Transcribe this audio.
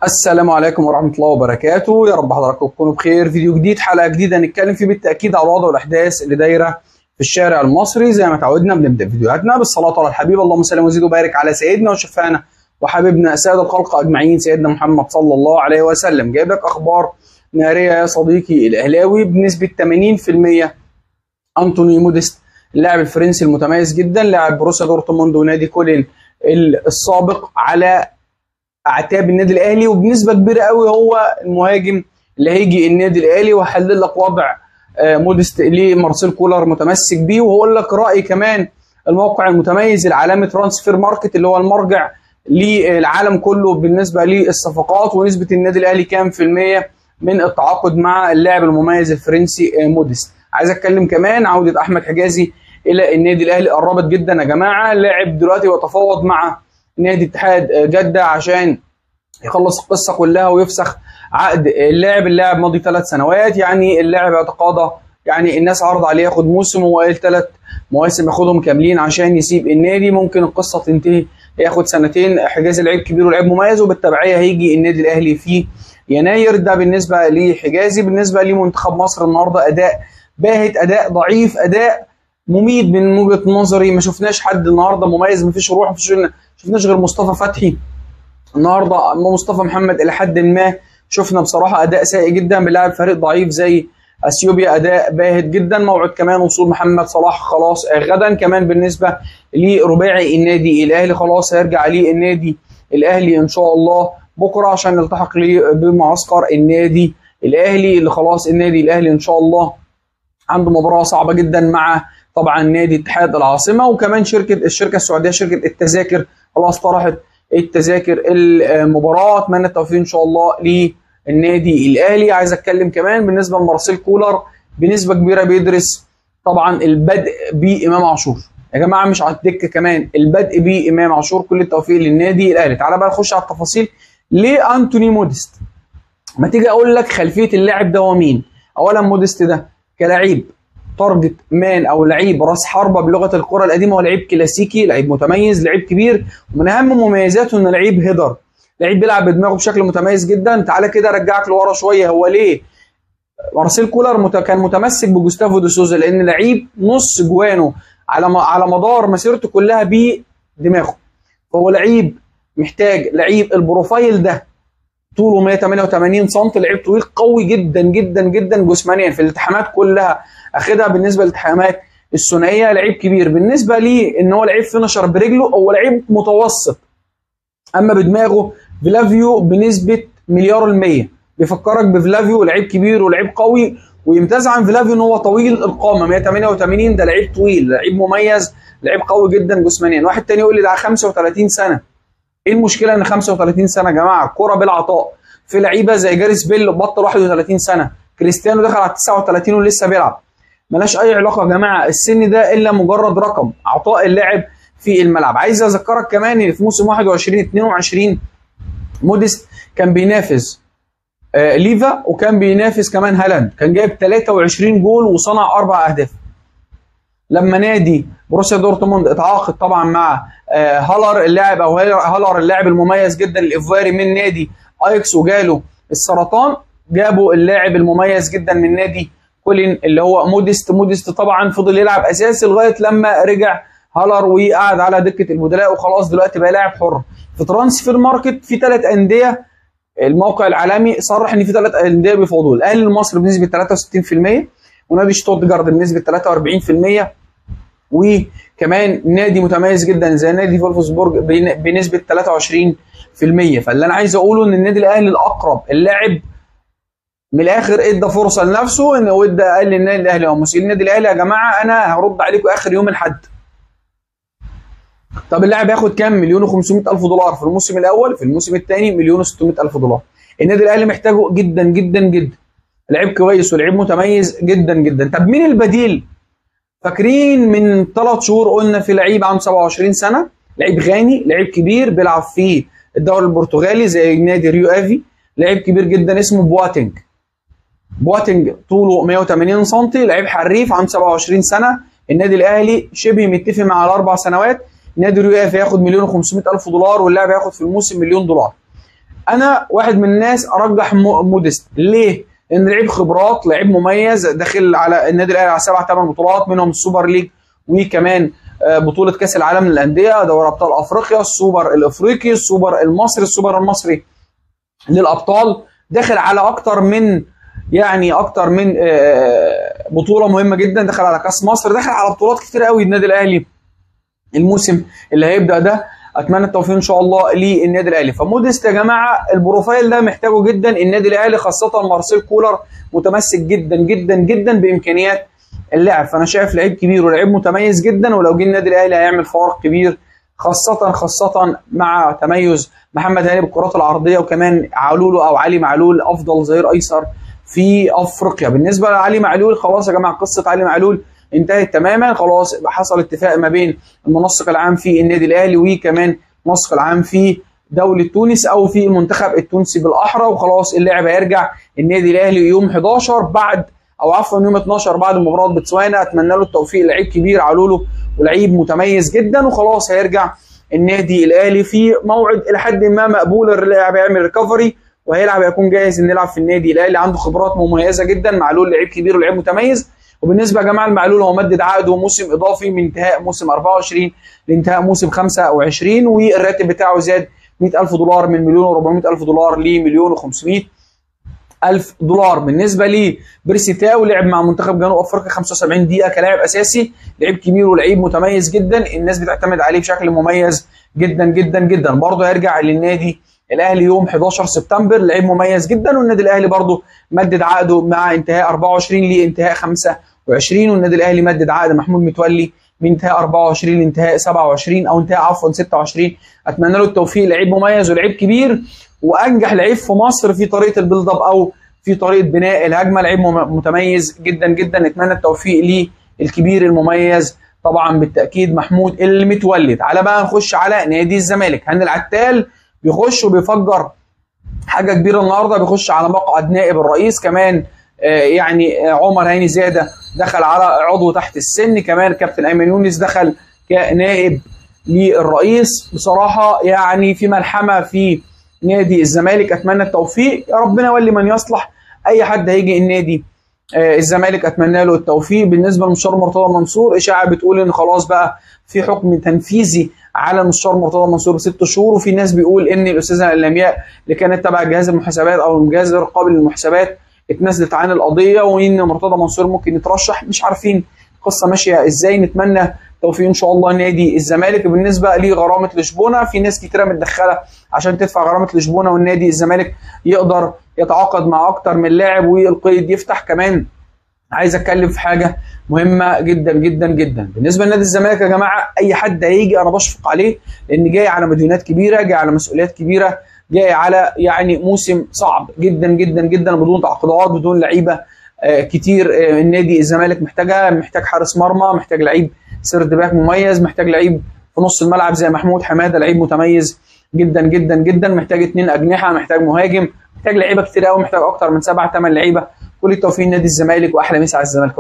السلام عليكم ورحمة الله وبركاته يا رب حضراتكم تكونوا بخير فيديو جديد حلقة جديدة هنتكلم فيه بالتأكيد على الوضع والأحداث اللي دايرة في الشارع المصري زي ما تعودنا بنبدأ فيديوهاتنا بالصلاة على الحبيب اللهم صل وزد وبارك على سيدنا وشفانا وحبيبنا سيد الخلق أجمعين سيدنا محمد صلى الله عليه وسلم جايب لك أخبار نارية يا صديقي الأهلاوي بنسبة 80% أنتوني موديست اللاعب الفرنسي المتميز جدا لاعب بروسيا دورتموند ونادي كولين السابق على اعتاب النادي الاهلي وبنسبه كبيره قوي هو المهاجم اللي هيجي النادي الاهلي وهحلل لك وضع موديست ليه مارسيل كولر متمسك بيه وهقول لك راي كمان الموقع المتميز العالمي ترانسفير ماركت اللي هو المرجع للعالم كله بالنسبه للصفقات ونسبه النادي الاهلي كام في الميه من التعاقد مع اللاعب المميز الفرنسي موديست عايز اتكلم كمان عوده احمد حجازي الى النادي الاهلي قربت جدا يا جماعه لاعب دلوقتي بيتفاوض مع نادي اتحاد جده عشان يخلص القصه كلها ويفسخ عقد اللاعب اللاعب ماضي ثلاث سنوات يعني اللاعب اعتقاده يعني الناس عرض عليه ياخد موسم وهو قال ثلاث مواسم ياخدهم كاملين عشان يسيب النادي ممكن القصه تنتهي ياخد سنتين حجازي لعيب كبير ولعيب مميز وبالتبعيه هيجي النادي الاهلي في يناير ده بالنسبه لحجازي بالنسبه لمنتخب مصر النهارده اداء باهت اداء ضعيف اداء مميت من وجهه نظري ما شفناش حد النهارده مميز ما فيش روح ما فيش شفناش غير مصطفى فتحي النهارده مصطفى محمد الى حد ما شفنا بصراحه اداء سيء جدا بلاعب فريق ضعيف زي اثيوبيا اداء باهت جدا موعد كمان وصول محمد صلاح خلاص غدا كمان بالنسبه لرباعي النادي الاهلي خلاص هيرجع ليه النادي الاهلي ان شاء الله بكره عشان نلتحق ليه بمعسكر النادي الاهلي اللي خلاص النادي الاهلي ان شاء الله عنده مباراه صعبه جدا مع طبعا نادي اتحاد العاصمه وكمان شركه الشركه السعوديه شركه التذاكر خلاص طرحت التذاكر المباراه اتمنى التوفيق ان شاء الله للنادي الاهلي عايز اتكلم كمان بالنسبه لمارسيل كولر بنسبه كبيره بيدرس طبعا البدء بامام عاشور يا جماعه مش على الدكه كمان البدء بامام عاشور كل التوفيق للنادي الاهلي تعالى بقى نخش على التفاصيل ليه انتوني موديست ما تيجي اقول لك خلفيه اللاعب ده هو مين اولا موديست ده كلاعب تارجت مان او لعيب راس حربه بلغه الكره القديمه هو لعيب كلاسيكي لعيب متميز لعيب كبير ومن اهم مميزاته انه لعيب هيدر لعيب بيلعب بدماغه بشكل متميز جدا تعالى كده ارجعك لورا شويه هو ليه مارسيل كولر مت... كان متمسك بجوستافو دي سوزا لان لعيب نص جوانه على م... على مدار مسيرته كلها بدماغه فهو لعيب محتاج لعيب البروفايل ده طوله 188 سم لعيب طويل قوي جدا جدا جدا جسمانيا في الالتحامات كلها اخدها بالنسبه للالتحامات الثنائيه لعيب كبير بالنسبه لي ان هو لعيب فينشر برجله هو لعيب متوسط اما بدماغه فلافيو بنسبه مليار المية بيفكرك بفلافيو لعيب كبير ولعيب قوي ويمتاز عن فلافيو ان هو طويل القامه 188 ده لعيب طويل لعيب مميز لعيب قوي جدا جسمانيا واحد تاني يقول لي ده 35 سنه ايه المشكله ان 35 سنه يا جماعه الكوره بالعطاء في لعيبه زي جاريس بيل بطل 31 سنه كريستيانو دخل على 39 ولسه بيلعب ملاش اي علاقه يا جماعه السن ده الا مجرد رقم عطاء اللاعب في الملعب عايز اذكرك كمان ان في موسم 21 22 موديست كان بينافس آه ليفا وكان بينافس كمان هالاند كان جايب 23 جول وصنع اربع اهداف لما نادي بروسيا دورتموند اتعاقد طبعا مع آه هالر اللاعب او هالر اللاعب المميز جدا الايفواري من نادي ايكس وجاله السرطان جابوا اللاعب المميز جدا من نادي كولين اللي هو موديست موديست طبعا فضل يلعب اساسي لغايه لما رجع هالر وقعد على دكه البدلاء وخلاص دلوقتي بقى لاعب حر في ترانسفير ماركت في ثلاث انديه الموقع العالمي صرح ان في ثلاث انديه بيفاوضوه الاهلي المصري بنسبه 63% ونادي شتوتجارت بنسبه 43% وكمان نادي متميز جدا زي نادي فولفسبورج بنسبه 23% فاللي انا عايز اقوله ان النادي الاهلي الاقرب اللاعب من الاخر ادى فرصه لنفسه ان هو ادى قال للنادي الاهلي او مسؤولين النادي الاهلي يا جماعه انا هرد عليكم اخر يوم الاحد طب اللاعب هياخد كام مليون و500 الف دولار في الموسم الاول في الموسم الثاني مليون و600 الف دولار النادي الاهلي محتاجه جدا جدا جدا لعيب كويس ولعيب متميز جدا جدا طب مين البديل فاكرين من ثلاث شهور قلنا في لعيب عنده 27 سنه لعيب غاني لعيب كبير بيلعب في الدوري البرتغالي زي نادي ريو افي لعيب كبير جدا اسمه بواتينج بواتينج طوله 180 سم لعيب حريف عنده 27 سنه النادي الاهلي شبه متفق مع الاربع سنوات نادي ريو اف هياخد مليون و500 الف دولار واللاعب هياخد في الموسم مليون دولار انا واحد من الناس ارجح موديست ليه؟ لان لعيب خبرات لعيب مميز داخل على النادي الاهلي على سبع ثمان بطولات منهم السوبر ليج وكمان بطوله كاس العالم للانديه دوري ابطال افريقيا السوبر الافريقي السوبر المصري السوبر المصري للابطال داخل على اكتر من يعني اكتر من بطوله مهمه جدا دخل على كاس مصر دخل على بطولات كتير قوي النادي الاهلي الموسم اللي هيبدا ده اتمنى التوفيق ان شاء الله للنادي الاهلي فموديست يا جماعه البروفايل ده محتاجه جدا النادي الاهلي خاصه مارسيل كولر متمسك جدا جدا جدا بامكانيات اللاعب فانا شايف لعيب كبير ولعيب متميز جدا ولو جه النادي الاهلي هيعمل فارق كبير خاصة خاصة مع تميز محمد هاني بالكرات العرضية وكمان علولو أو علي معلول أفضل ظهير أيسر في أفريقيا بالنسبة لعلي معلول خلاص يا جماعة قصة علي معلول انتهت تماما خلاص حصل اتفاق ما بين المنسق العام في النادي الاهلي وكمان المنسق العام في دوله تونس او في المنتخب التونسي بالاحرى وخلاص اللاعب هيرجع النادي الاهلي يوم 11 بعد او عفوا يوم 12 بعد مباراه بتسوانا اتمنى له التوفيق لعيب كبير علوله ولعيب متميز جدا وخلاص هيرجع النادي الاهلي في موعد الى حد ما مقبول اللاعب هيعمل ريكفري وهيلعب هيكون جاهز انه يلعب في النادي الاهلي عنده خبرات مميزه جدا معلول لعيب كبير ولعيب متميز وبالنسبه يا جماعه المعلول هو مدد عقده موسم اضافي من انتهاء موسم 24 لانتهاء موسم 25 والراتب بتاعه زاد 100000 دولار من مليون و400000 دولار لمليون و500 ألف دولار بالنسبة لي بريسيتاو لعب مع منتخب جنوب أفريقيا 75 دقيقة كلاعب أساسي لعيب كبير ولعيب متميز جدا الناس بتعتمد عليه بشكل مميز جدا جدا جدا برضه هيرجع للنادي الاهلي يوم 11 سبتمبر لعيب مميز جدا والنادي الاهلي برضه مدد عقده مع انتهاء 24 لانتهاء 25 والنادي الاهلي مدد عقد محمود متولي من انتهاء 24 لانتهاء 27 او انتهاء عفوا 26 اتمنى له التوفيق لعيب مميز ولعيب كبير وانجح لعيب في مصر في طريقه البيلد اب او في طريقه بناء الهجمه لعيب متميز جدا جدا نتمنى التوفيق ليه الكبير المميز طبعا بالتاكيد محمود المتولي تعالى بقى نخش على نادي الزمالك هاني العتال بيخش وبيفجر حاجه كبيره النهارده بيخش على مقعد نائب الرئيس كمان آه يعني عمر هاني زاده دخل على عضو تحت السن كمان كابتن ايمن يونس دخل كنائب للرئيس بصراحه يعني في ملحمه في نادي الزمالك اتمنى التوفيق يا ربنا يولي من يصلح اي حد هيجي النادي آه الزمالك اتمنى له التوفيق بالنسبه لمستشار مرتضى منصور اشاعه بتقول ان خلاص بقى في حكم تنفيذي على المستشار مرتضى منصور بست شهور وفي ناس بيقول ان الاستاذه اللمياء اللي كانت تبع جهاز المحاسبات او الجهاز الرقابي للمحاسبات اتنازلت عن القضيه وان مرتضى منصور ممكن يترشح مش عارفين القصه ماشيه ازاي نتمنى توفيق ان شاء الله نادي الزمالك بالنسبه لغرامه لشبونه في ناس كتيره متدخله عشان تدفع غرامه لشبونه والنادي الزمالك يقدر يتعاقد مع اكتر من لاعب والقيد يفتح كمان عايز اتكلم في حاجه مهمه جدا جدا جدا بالنسبه لنادي الزمالك يا جماعه اي حد هيجي انا بشفق عليه لان جاي على مديونات كبيره جاي على مسؤوليات كبيره جاي على يعني موسم صعب جدا جدا جدا بدون تعاقدات بدون لعيبه آه كتير آه النادي الزمالك محتاجها محتاج حارس مرمى محتاج لعيب سرد باك مميز محتاج لعيب في نص الملعب زي محمود حماده لعيب متميز جدا جدا جدا محتاج اثنين اجنحه محتاج مهاجم محتاج لعيبه كتير قوي محتاج اكتر من سبع ثمان لعيبه كل التوفيق لنادي الزمالك واحلى مسا على الزمالك